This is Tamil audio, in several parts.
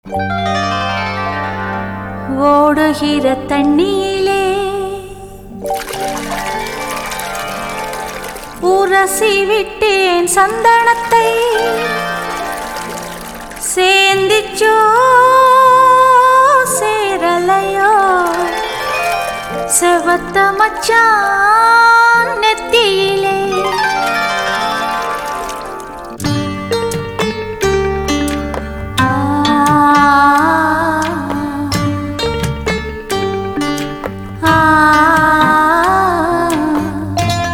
ஓடுகிற தண்ணியிலே உரசி விட்டேன் சந்தனத்தை சேந்திச்சோ சேரலையோ செவத்த மச்சான் நெத்தியிலே ஆ ஆ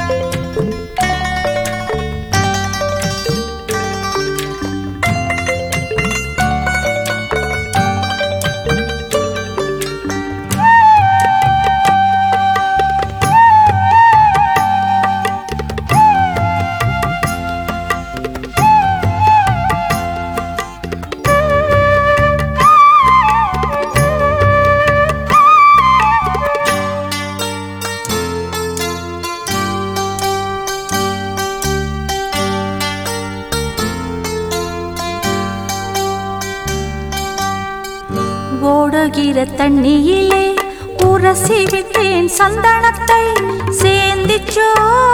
ஓடுகிற தண்ணியிலே உரசி விட்டேன் சந்தனத்தை சேந்திச்சோ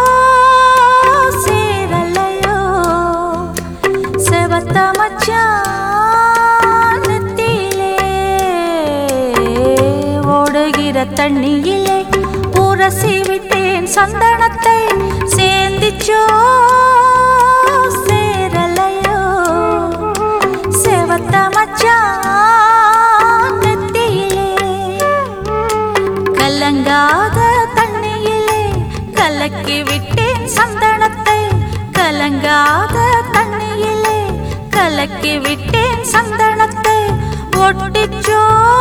சேரலையோ செவத்த மச்சான் நெத்தியிலே ஓடுகிற தண்ணியிலே உரசி விட்டேன் சந்தனத்தை சேந்திச்சோ சேரலையோ செவத்த மச்சான் நெத்தியிலே கலங்காத தண்ணியிலே கலக்கி விட்டேன் சந்தனத்தை கலங்காத தண்ணியிலே கலக்கி விட்டேன் சந்தனத்தை ஒட்டிச்சோ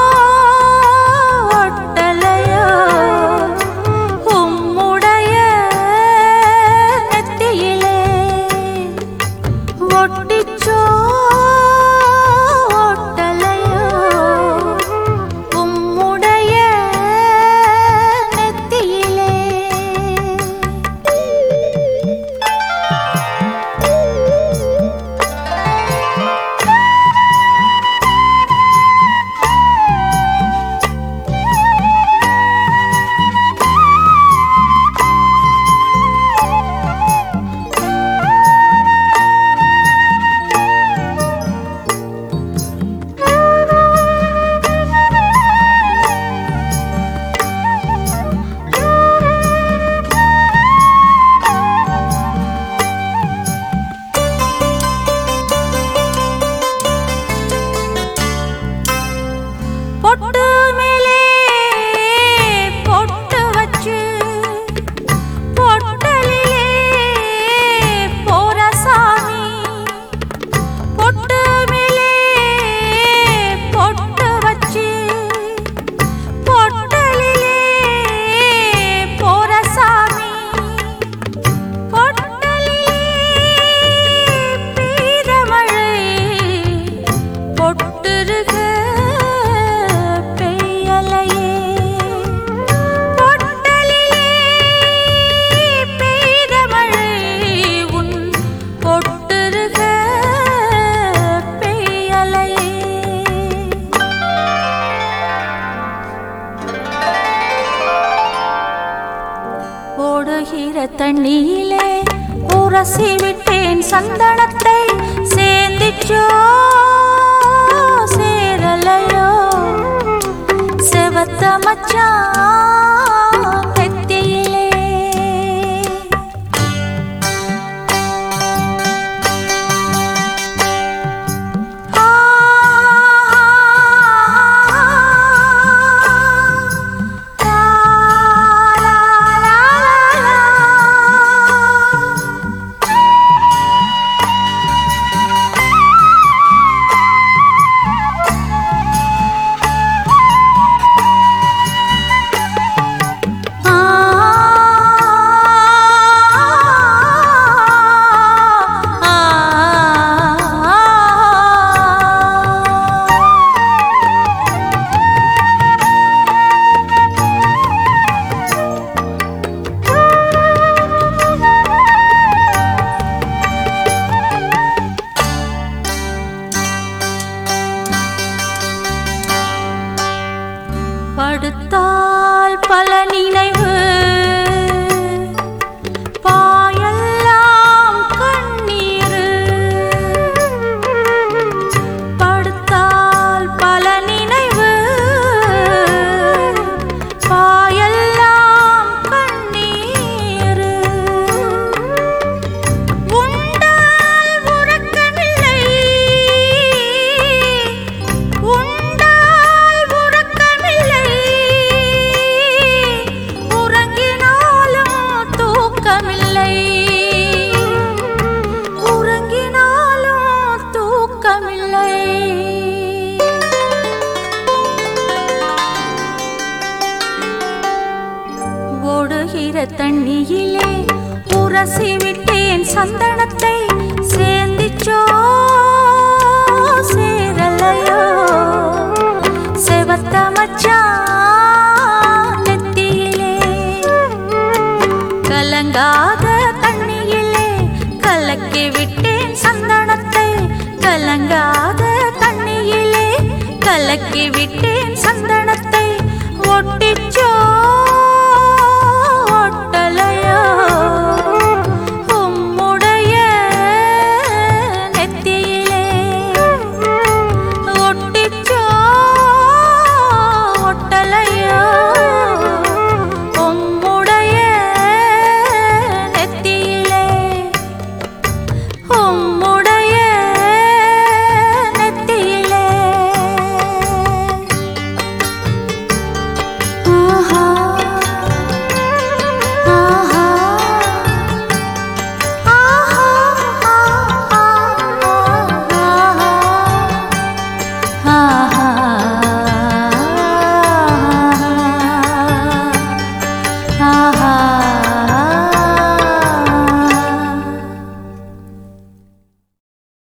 ஒட்டலையோ உம்முடைய நெத்தியிலே ஒட்டிச்சோ ஒட்டலையோ உம்முடைய நெத்தியிலே பொட்டு மேலே பொட்டு வச்சு பொட்டலிலே போற சாமி பொட்டு மேலே பொட்டு வச்சு பொட்டலிலே போற சாமி பொட்டலிலே பெய்த மழை பொட்டுருக பெய்யலையே பொட்டலிலே பெய்த மழை உன் பொட்டுருக பெய்யலையே ஓடுகிற தண்ணியிலே உரசி விட்டேன் சந்தனத்தை சேந்திச்சோ சேரலையோ செவத்த மச்சான் நெத்தியிலே ஆ லா லா லா லா படுத்தால் பல நினைவு பாயெல்லாம் கண்ணீர் படுத்தால் பல நினைவு பாயெல்லாம் கண்ணீர் உண்டால் உறக்கமில்லை உண்டால் உறக்கமில்லை உறங்கினாலும் தூக்கமில்லை உறங்கினாலும் தூக்கமில்லை ஓடுகிற தண்ணியிலே உரசி விட்டேன் சந்தனத்தை சேர்ந்திச்சோ சேரலையோ செவத்த மச்சான் நெத்தியிலே கலங்காத தண்ணியிலே கலக்கி விட்டேன் சந்தனத்தை கலங்காத தண்ணியிலே கலக்கி விட்டேன் சந்தனத்தை ஒட்டிச்சோ ஒட்டலையோ உம்முடைய நெத்தியிலே ஒட்டிச்சோ ஒட்டலையோ உம்முடைய நெத்தியிலே உம்முடைய நெத்தியிலே ஆஹா ஆஹா ஆஹா ஆஹா